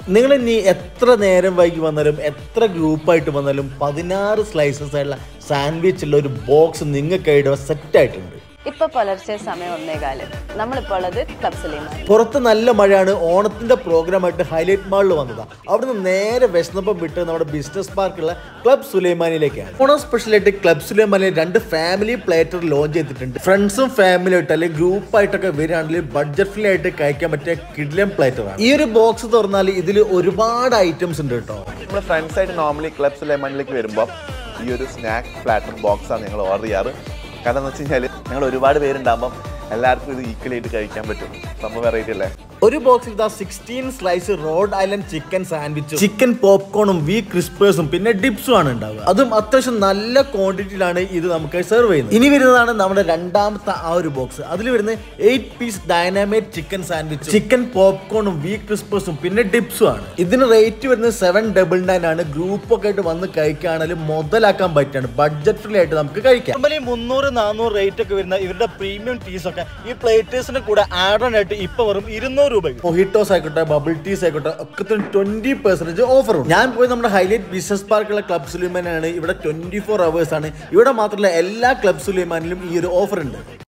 നിങ്ങൾ ഇനി എത്ര നേരം വൈകി വന്നാലും എത്ര ഗ്രൂപ്പായിട്ട് വന്നാലും പതിനാറ് സ്ലൈസസ് ആയിട്ടുള്ള സാൻഡ്വിച്ച് ഉള്ള ഒരു ബോക്സ് നിങ്ങൾക്കായിട്ട് സെറ്റ് ആയിട്ടുണ്ട് ഇപ്പൊ പുലർച്ചെ സമയം ഒന്നേകാല് നമ്മളിപ്പോൾ ഉള്ളത് ക്ലബ് സലീമാൻ പുറത്ത് നല്ല മഴയാണ് ഓണത്തിന്റെ പ്രോഗ്രാമായിട്ട് ഹൈലൈറ്റ് മാളിൽ വന്നതാണ് അവിടുന്ന് നേരെ വിശന്നപ്പം വിട്ട് നമ്മുടെ ബിസിനസ് പാർക്കുള്ള ക്ലബ് സുലൈമാനിലേക്കാണ് ഓണം സ്പെഷ്യലായിട്ട് ക്ലബ് സുലൈമാനിൽ രണ്ട് ഫാമിലി പ്ലേറ്റർ ലോഞ്ച് ചെയ്തിട്ടുണ്ട് ഫ്രണ്ട്സും ഫാമിലി ആയിട്ട് അല്ലെങ്കിൽ ഗ്രൂപ്പായിട്ടൊക്കെ വരികയാണെങ്കിൽ ബഡ്ജറ്റ് ഫ്രീ ആയിട്ട് കഴിക്കാൻ പറ്റിയ കിഡ്ലം പ്ലേറ്ററാണ് ഈ ഒരു ബോക്സ് തുറന്നാൽ ഇതിൽ ഒരുപാട് ഐറ്റംസ് ഉണ്ട് കേട്ടോ നമ്മൾ ഫ്രണ്ട്സ് ആയിട്ട് നോർമലി ക്ലബ്സ് ലെമണിലേക്ക് വരുമ്പോൾ ഈ ഒരു സ്നാക്ക് പ്ലാറ്റർ ബോക്സാണ് ഞങ്ങൾ ഓർഡർ ചെയ്യാറ് കാരണം എന്ന് വെച്ച് കഴിഞ്ഞാൽ ഞങ്ങൾ ഒരുപാട് പേരുണ്ടാകുമ്പം എല്ലാവർക്കും ഇത് ഈക്വലി ആയിട്ട് കഴിക്കാൻ പറ്റും സംഭവം വെറൈറ്റി അല്ലേ ഒരു ബോക്സിൽ ഇതാ sixteen slice Rhode Island chicken സാൻഡ്വിച്ചും ചിക്കൻ പോപ്കോണും വി ക്രിസ്പേഴ്സും പിന്നെ ഡിപ്സും ആണ് ഉണ്ടാവുക അതും അത്യാവശ്യം നല്ല ക്വാണ്ടിറ്റിയിലാണ് ഇത് നമുക്ക് സെർവ് ചെയ്യുന്നത് ഇനി വരുന്നതാണ് നമ്മുടെ രണ്ടാമത്തെ ആ ഒരു ബോക്സ് അതിൽ വരുന്നത് എയ്റ്റ് പീസ് ഡൈനാമേറ്റ് ചിക്കൻ സാൻഡ്വിച്ചും ചിക്കൻ പോപ്കോണും വി ക്രിസ്പേഴ്സും പിന്നെ ഡിപ്സും ആണ് ഇതിന് റേറ്റ് വരുന്നത് സെവൻ ഡബിൾ നയൻ ആണ് ഗ്രൂപ്പ് ഒക്കെ ആയിട്ട് വന്ന് കഴിക്കുകയാണെങ്കിൽ മുതലാക്കാൻ പറ്റാണ് ബഡ്ജറ്റ് ഫ്രീ ആയിട്ട് നമുക്ക് കഴിക്കാം നോർമലി മുന്നൂറ് നാനൂറ് റേറ്റ് ഒക്കെ വരുന്ന ഇവരുടെ പ്രീമിയം ടീസ് ഒക്കെ ഈ പ്ലേറ്റേഴ്സിന് കൂടെ ആഡ് ഓൺ ആയിട്ട് ഇപ്പൊ വെറും ഇരുന്നൂറ് രൂപയ്ക്ക് മൊഹിറ്റോസ് ആയിക്കോട്ടെ ബബിൾ ടീസ് ആയിക്കോട്ടെ ഒക്കെ ട്വന്റി പെർസെന്റേജ് ഓഫർ ഉണ്ട് ഞാൻ പോയി നമ്മുടെ ഹൈലൈറ്റ് ബിസിനസ് പാർക്കുള്ള ക്ലബ് സുലൈമാനാണ് ഇവിടെ ട്വന്റി ഫോർ അവേഴ്സ് ആണ് ഇവിടെ മാത്രമല്ല എല്ലാ ക്ലബ് സുലൈമാനിലും ഈ ഒരു ഓഫർ ഉണ്ട്